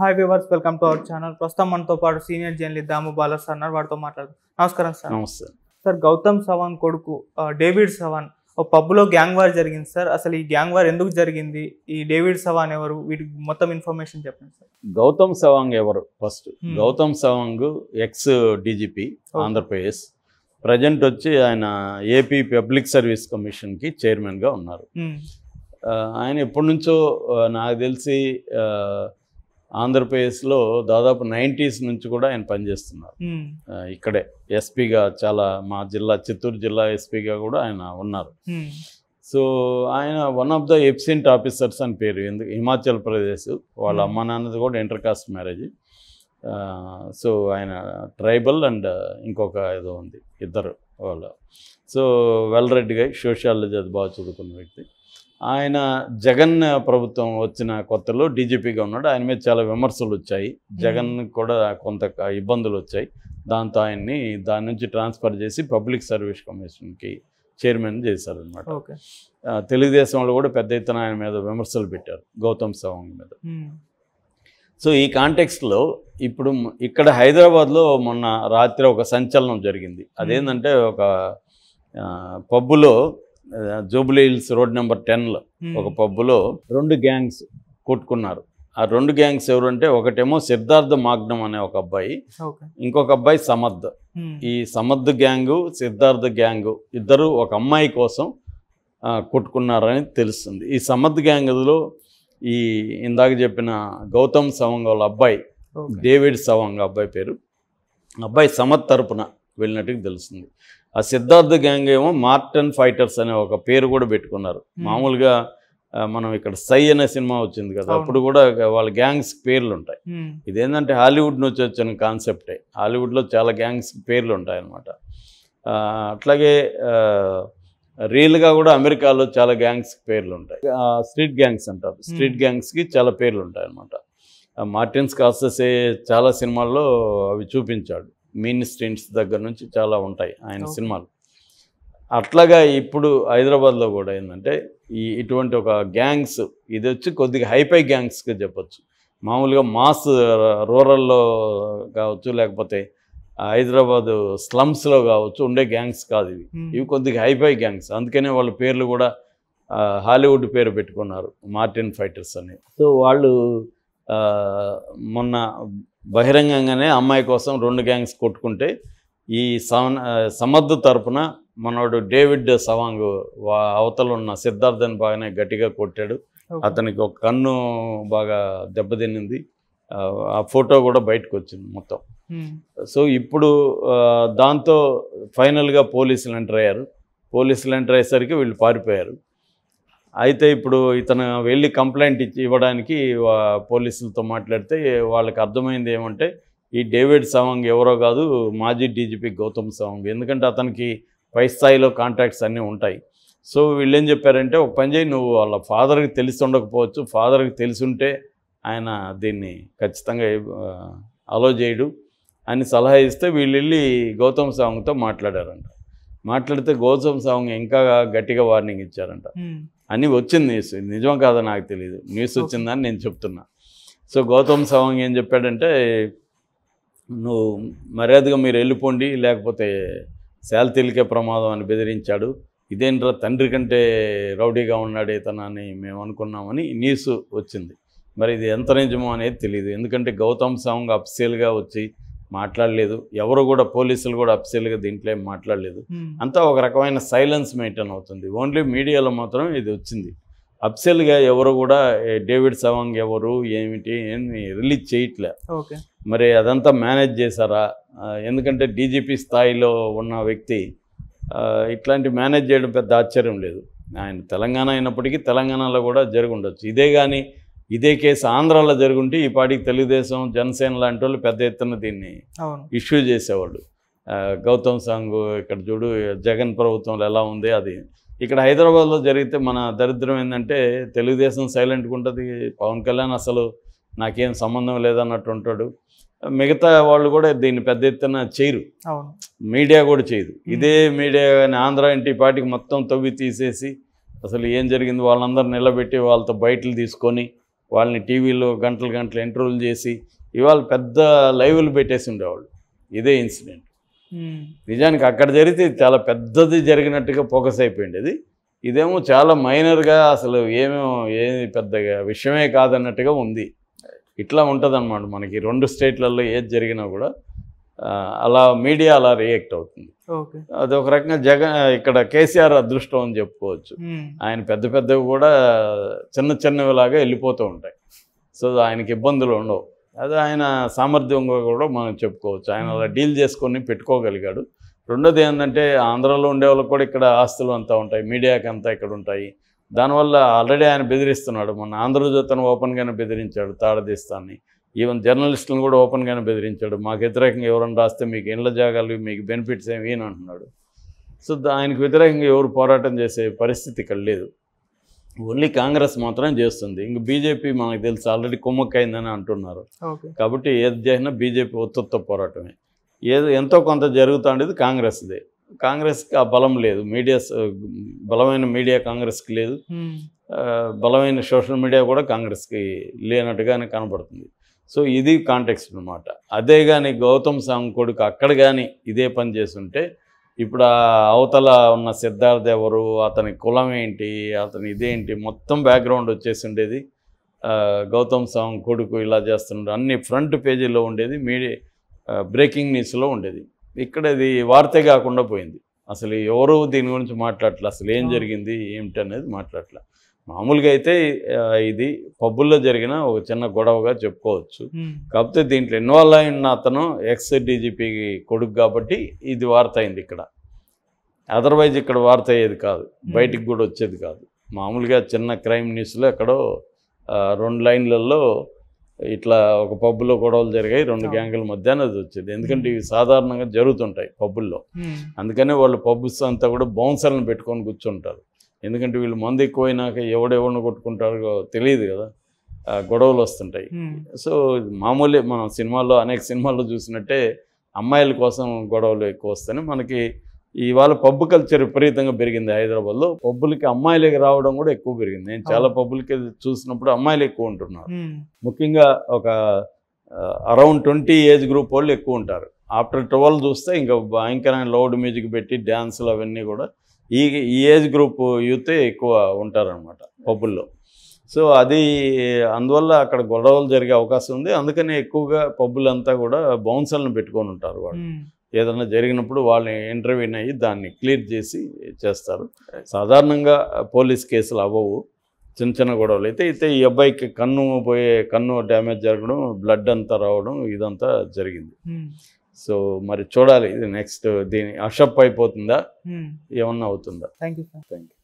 Hi viewers welcome to our channel ప్రస్తుతం మనతో పాటు సీనియర్ జర్నలిస్ట్ దాము బాలస్ అన్నారు వాడితో మాట్లాడుతాం నమస్కారం సార్ నమస్తే సార్ గౌతమ్ సవాన్ కొడుకు ఆ, డేవిడ్ సవాన్ ఒక పబ్లో గ్యాంగ్ వార్ జరిగింది సార్ అసలు ఈ గ్యాంగ్ వార్ ఎందుకు జరిగింది ఈ డేవిడ్ సవాన్ ఎవరు వీటికి మొత్తం ఇన్ఫర్మేషన్ చెప్పండి సార్ గౌతమ్ సవాంగ్ ఎవరు first Hmm. Gautam Sawang ex DGP Andhra Pradesh present వచ్చి ఆయన ఏపీ పబ్లిక్ సర్వీస్ కమిషన్కి చైర్మన్గా ఉన్నారు ఉమ్, ఆ, ఆయన ఎప్పటి నుంచో ఆ, నాకు తెలిసి ఆ, ఆంధ్రప్రదేశ్లో దాదాపు నైంటీస్ నుంచి కూడా ఆయన పనిచేస్తున్నారు ఉమ్, ఆ, ఇక్కడే ఎస్పీగా చాలా మా జిల్లా చిత్తూరు జిల్లా ఎస్పీగా కూడా ఆయన ఉన్నారు ఉమ్, సో ఆయన one of the efficient officers అని పేరు ఎందుకు హిమాచల్ ప్రదేశ్ వాళ్ళ Hmm. అమ్మ నాన్నది కూడా ఇంటర్ కాస్ట్ మ్యారేజ్ సో ఆయన ట్రైబల్ అండ్ ఇంకొక ఏదో ఉంది ఇద్దరు వాళ్ళ సో వెల్ రెడ్డిగా సోషియాలజీ అది బాగా చదువుకున్న వ్యక్తి ఆయన జగన్ ప్రభుత్వం వచ్చిన కొత్తలో డీజీపీగా ఉన్నాడు ఆయన మీద చాలా విమర్శలు వచ్చాయి జగన్ కూడా కొంత ఇబ్బందులు వచ్చాయి దాంతో ఆయన్ని దాని నుంచి ట్రాన్స్ఫర్ చేసి పబ్లిక్ సర్వీస్ కమిషన్కి చైర్మన్ చేశారనమాట ఓకే తెలుగుదేశం వాళ్ళు కూడా పెద్ద ఎత్తున ఆయన మీద విమర్శలు పెట్టారు గౌతమ్ సవాంగ్ మీద ఉమ్, సో ఈ కాంటెక్స్ట్లో ఇప్పుడు మ- ఇక్కడ హైదరాబాద్లో మొన్న రాత్రి ఒక సంచలనం జరిగింది అదేంటంటే ఒక ఆ, పబ్బులో ఆ, జూబ్లీ హిల్స్ రోడ్ నెంబర్ టెన్లో ఉమ్, ఒక పబ్బులో రెండు గ్యాంగ్స్ కొట్టుకున్నారు ఆ రెండు గ్యాంగ్స్ ఎవరంటే ఒకటేమో సిద్ధార్థ మాగ్నం అనే ఒక అబ్బాయి ఓకే ఇంకొక అబ్బాయి సమద్ ఉమ్, ఈ సమద్ గ్యాంగు సిద్ధార్థ గ్యాంగు ఇద్దరు ఒక అమ్మాయి కోసం ఆ, కొట్టుకున్నారని తెలుస్తుంది ఈ సమద్ గ్యాంగ్లో ఈ ఇందాక చెప్పిన గౌతమ్ సవంగ్ వాళ్ళ అబ్బాయి ఓకే డేవిడ్ సవంగ్ అబ్బాయి పేరు అబ్బాయి సమద్ తరపున వెళ్ళినట్టుగా తెలుస్తుంది ఆ సిద్ధార్థ గ్యాంగ్ ఏమో మార్టన్ ఫైటర్స్ అనే ఒక పేరు కూడా పెట్టుకున్నారు మామూలుగా ఆ, మనం ఇక్కడ సై అనే సినిమా వచ్చింది కదా అవును. అప్పుడు కూడా వాళ్ళ గ్యాంగ్స్ పేర్లు ఉంటాయి ఉమ్, ఇదేంటంటే హాలీవుడ్ నుంచి వచ్చిన కాన్సెప్టే హాలీవుడ్లో చాలా గ్యాంగ్స్ పేర్లు ఉంటాయన్నమాట ఆ, అట్లాగే ఆ, రియల్గా కూడా అమెరికాలో చాలా గ్యాంగ్స్ పేర్లు ఉంటాయి ఆ, స్ట్రీట్ గ్యాంగ్స్ అంటారు స్ట్రీట్ గ్యాంగ్స్కి చాలా పేర్లు ఉంటాయి అనమాట మార్టిన్ స్కాసెసే చాలా సినిమాల్లో అవి చూపించాడు మీన్ స్ట్రీట్స్ దగ్గర నుంచి చాలా ఉంటాయి ఆయన Okay. సినిమాలు అట్లాగా ఇప్పుడు హైదరాబాద్లో కూడా ఏంటంటే ఈ ఇటువంటి ఒక గ్యాంగ్స్ ఇది వచ్చి కొద్దిగా హైఫై గ్యాంగ్స్గా చెప్పొచ్చు మామూలుగా మాస్ రూరల్లో కావచ్చు లేకపోతే హైదరాబాద్ స్లమ్స్లో కావచ్చు ఉండే గ్యాంగ్స్ కాదు ఇవి ఉమ్, ఇవి కొద్దిగా హైఫై గ్యాంగ్స్ అందుకనే వాళ్ళ పేర్లు కూడా ఆ, హాలీవుడ్ పేరు పెట్టుకున్నారు మార్టిన్ ఫైటర్స్ అని సో వాళ్ళు ఆ, మొన్న బహిరంగంగానే అమ్మాయి కోసం రెండు గ్యాంగ్స్ కొట్టుకుంటే ఈ సవన్ ఆ, సమర్థ్ తరపున మనోడు డేవిడ్ సవాంగ్ వా- అవతల ఉన్న సిద్ధార్థని బాగానే గట్టిగా కొట్టాడు ఓకే. అతనికి ఒక కన్ను బాగా దెబ్బతిన్నింది ఆ, ఆ ఫోటో కూడా బయటకు వచ్చింది మొత్తం ఉమ్, సో ఇప్పుడు ఆ, దాంతో ఫైనల్గా పోలీసులు ఎంటర్ అయ్యారు పోలీసులు ఎంటర్ అయ్యేసరికి వీళ్ళు పారిపోయారు అయితే ఇప్పుడు ఇతను వెళ్ళి కంప్లైంట్ ఇచ్చి ఇవ్వడానికి వా- పోలీసులతో మాట్లాడితే వాళ్ళకి అర్థమైంది ఏమంటే ఈ డేవిడ్ సవాంగ్ ఎవరో కాదు మాజీ డీజీపీ గౌతమ్ సవాంగ్ ఎందుకంటే అతనికి పై స్థాయిలో కాంటాక్ట్స్ అన్నీ ఉంటాయి సో వీళ్ళు ఏం చెప్పారంటే ఒక పని చేయి నువ్వు వాళ్ళ ఫాదర్కి తెలిసి ఉండకపోవచ్చు ఫాదర్కి తెలిసి ఉంటే ఆయన దీన్ని ఖచ్చితంగా అలో చేయడు అని సలహా ఇస్తే వీళ్ళు వెళ్ళి గౌతమ్ సాంగ్తో మాట్లాడారంట మాట్లాడితే గౌతమ్ సాంగ్ ఇంకా గట్టిగా వార్నింగ్ ఇచ్చారంట ఉమ్, అని వచ్చింది న్యూస్ ఇది నిజం కాదో నాకు తెలియదు న్యూస్ వచ్చిందని నేను చెప్తున్నా సో గౌతమ్ సాంగ్ ఏం చెప్పాడంటే నువ్వు మర్యాదగా మీరు వెళ్ళిపోండి లేకపోతే శాలతీలకే ప్రమాదం అని బెదిరించాడు ఇదేంట్రా తండ్రి కంటే రౌడీగా ఉన్నాడు ఇతను అని మేము అనుకున్నామని న్యూస్ వచ్చింది మరి ఇది ఎంత నిజమో అనేది తెలియదు ఎందుకంటే గౌతమ్ సాంగ్ అఫ్సియల్గా వచ్చి మాట్లాడలేదు ఎవరు కూడా పోలీసులు కూడా అఫ్సియల్గా దీంట్లో ఏం మాట్లాడలేదు ఉమ్, అంతా ఒక రకమైన సైలెన్స్ మెయింటైన్ అవుతుంది ఓన్లీ మీడియాలో మాత్రం ఇది వచ్చింది అఫ్సియల్గా ఎవరు కూడా ఏ, డేవిడ్ సవాంగ్ ఎవరు ఏమిటి ఏమి రిలీజ్ చేయట్లే ఓకే మరి అదంతా మేనేజ్ చేశారా ఆ, ఎందుకంటే డీజీపీ స్థాయిలో ఉన్న వ్యక్తి ఆ, ఇట్లాంటి మేనేజ్ చేయడం పెద్ద ఆశ్చర్యం లేదు ఆయన తెలంగాణ అయినప్పటికీ తెలంగాణలో కూడా జరిగి ఉండొచ్చు ఇదే కానీ ఇదే కేసు ఆంధ్రాలో జరుగుంటే ఈ పాటికి తెలుగుదేశం జనసేన లాంటి వాళ్ళు పెద్ద ఎత్తున దీన్ని అవును ఇష్యూ చేసేవాళ్ళు ఆ, గౌతమ్ సాంగ్ ఇక్కడ చూడు జగన్ ప్రభుత్వంలో ఎలా ఉంది అది ఇక్కడ హైదరాబాద్లో జరిగితే మన దరిద్రం ఏంటంటే తెలుగుదేశం సైలెంట్గా ఉంటుంది పవన్ కళ్యాణ్ అసలు నాకేం సంబంధం లేదన్నట్టు ఉంటాడు మిగతా వాళ్ళు కూడా దీన్ని పెద్ద ఎత్తున చేయరు అవును మీడియా కూడా చేయదు ఇదే మీడియా కానీ ఆంధ్ర ఇంటి పార్టీకి మొత్తం తవ్వి తీసేసి అసలు ఏం జరిగింది వాళ్ళందరూ నిలబెట్టి వాళ్ళతో బయటలు తీసుకొని వాళ్ళని టీవీలో గంటలు గంటలు ఇంటర్వ్యూలు చేసి ఇవాళ పెద్ద లైవ్లు పెట్టేసి ఉండేవాళ్ళు ఇదే ఇన్సిడెంట్ ఉమ్, నిజానికి అక్కడ జరిగితే ఇది చాలా పెద్దది జరిగినట్టుగా ఫోకస్ అయిపోయింది ఇది ఇదేమో చాలా మైనర్గా అసలు ఏమో ఏది పెద్దగా విషయమే కాదన్నట్టుగా ఉంది ఇట్లా ఉంటుంది మనకి రెండు స్టేట్లలో ఏది జరిగినా కూడా ఆ, అలా మీడియా అలా రియాక్ట్ అవుతుంది ఓకే అది ఒక రకంగా జగన్ ఇక్కడ కేసీఆర్ అదృష్టం అని చెప్పుకోవచ్చు ఉమ్, ఆయన పెద్ద పెద్దవి కూడా చిన్న చిన్నవిలాగా వెళ్ళిపోతూ ఉంటాయి సో ఆయనకి ఇబ్బందులు ఉండవు అది ఆయన సామర్థ్యంగా కూడా మనం చెప్పుకోవచ్చు ఆయన అలా డీల్ చేసుకొని పెట్టుకోగలిగాడు రెండోది ఏంటంటే ఆంధ్రాలో ఉండే వాళ్ళకి కూడా ఇక్కడ ఆస్తులు అంతా ఉంటాయి మీడియాకి అంతా ఇక్కడ ఉంటాయి దానివల్ల ఆల్రెడీ ఆయన బెదిరిస్తున్నాడు మన ఆంధ్రజ్యోతిని ఓపెన్గానే బెదిరించాడు తాడదీస్తాన్ని ఈవెన్ జర్నలిస్టులను కూడా ఓపెన్గానే బెదిరించాడు మాకు వ్యతిరేకంగా ఎవరైనా రాస్తే మీకు ఇండ్ల జాగాలు మీకు బెనిఫిట్స్ ఏమి ఈయన అంటున్నాడు సో దా- ఆయనకు వ్యతిరేకంగా ఎవరు పోరాటం చేసే పరిస్థితి ఇక్కడ లేదు ఓన్లీ కాంగ్రెస్ మాత్రం చేస్తుంది ఇంక బీజేపీ మనకు తెలుసు ఆల్రెడీ కుమ్మక్కైందని అంటున్నారు ఓకే కాబట్టి ఏది చేసినా బీజేపీ ఒత్తుత్త పోరాటమే ఏదో ఎంతో కొంత జరుగుతుండేది కాంగ్రెస్దే కాంగ్రెస్కి ఆ బలం లేదు మీడియా స- బలమైన మీడియా కాంగ్రెస్కి లేదు ఉమ్, ఆ, బలమైన సోషల్ మీడియా కూడా కాంగ్రెస్కి లేనట్టుగానే కనబడుతుంది సో ఇది కాంటెక్స్ట్ అనమాట అదే కానీ గౌతమ్ సాంగ్ కొడుకు అక్కడ కానీ ఇదే పని చేస్తుంటే ఇప్పుడు ఆ అవతల ఉన్న సిద్ధార్థ్ ఎవరు అతని కులం ఏంటి అతని ఇదేంటి మొత్తం బ్యాక్గ్రౌండ్ వచ్చేసి ఉండేది ఆ, గౌతమ్ సాంగ్ కొడుకు ఇలా చేస్తున్నాడు అన్ని ఫ్రంట్ పేజీలో ఉండేది మీడియా బ్రేకింగ్ న్యూస్లో ఉండేది ఇక్కడ ఇది వార్తే కాకుండా పోయింది అసలు ఎవరు దీని గురించి మాట్లాడట్లే అసలు ఏం ఆ. జరిగింది ఏమిటి అనేది మాట్లాడట్లే మామూలుగా అయితే ఆ, ఇది పబ్బుల్లో జరిగిన ఒక చిన్న గొడవగా చెప్పుకోవచ్చు ఉమ్, కాకపోతే దీంట్లో ఇన్వాల్వ్ అయి ఉన్న అతను ఎక్స్ డీజీపీ కొడుకు కాబట్టి ఇది వార్త అయింది ఇక్కడ అదర్వైజ్ ఇక్కడ వార్త అయ్యేది కాదు బయటికి కూడా వచ్చేది కాదు మామూలుగా చిన్న క్రైమ్ న్యూస్లో ఎక్కడో ఆ, రెండు లైన్లలో ఇట్లా ఒక పబ్బులో గొడవలు జరిగాయి రెండు అవును. గ్యాంగుల మధ్య అది వచ్చేది ఎందుకంటే ఇవి సాధారణంగా జరుగుతుంటాయి పబ్బుల్లో ఉమ్, అందుకనే వాళ్ళు పబ్బుస్ అంతా కూడా బౌన్సర్లను పెట్టుకొని కూర్చుంటారు ఎందుకంటే వీళ్ళు మందు ఎక్కువైనాక ఎవడెవడిని కొట్టుకుంటారో తెలియదు కదా ఆ గొడవలు వస్తుంటాయి ఉమ్, సో మామూలే మనం సినిమాల్లో అనేక సినిమాల్లో చూసినట్టే అమ్మాయిల కోసం గొడవలు ఎక్కువ వస్తాయి మనకి ఇవాళ పబ్బు కల్చర్ విపరీతంగా పెరిగింది హైదరాబాద్లో పబ్బులకి అమ్మాయిలకి రావడం కూడా ఎక్కువ పెరిగింది నేను చాలా అవును. పబ్బులకి చూసినప్పుడు అమ్మాయిలు ఎక్కువ ఉంటున్నారు ఉమ్, ముఖ్యంగా ఒక అరౌండ్ ట్వంటీ ఏజ్ గ్రూప్ వాళ్ళు ఎక్కువ ఉంటారు ఆఫ్టర్ ట్వెల్వ్ చూస్తే ఇంకా భయంకరమైన లౌడ్ మ్యూజిక్ పెట్టి డ్యాన్సులు అవన్నీ కూడా ఈ ఈ ఏజ్ గ్రూప్ యూతే ఎక్కువ ఉంటారనమాట పబ్బుల్లో సో అది అందువల్ల అక్కడ గొడవలు జరిగే అవకాశం ఉంది అందుకని ఎక్కువగా పబ్బులంతా కూడా బౌన్సర్లను పెట్టుకొని ఉంటారు వాళ్ళు ఉమ్, ఏదైనా జరిగినప్పుడు వాళ్ళని ఇంటర్వ్యూని అయ్యి దాన్ని క్లియర్ చేసి చేస్తారు సాధారణంగా పోలీస్ కేసులు అవ్వవు చిన్న చిన్న గొడవలు అయితే అయితే ఈ అబ్బాయికి కన్ను పోయే కన్ను డ్యామేజ్ జరగడం బ్లడ్ అంతా రావడం ఇదంతా జరిగింది ఉమ్, సో మరి చూడాలి ఇది నెక్స్ట్ దీని అషప్ అయిపోతుందా ఉమ్. ఏమన్నా అవుతుందా thank you sir thank you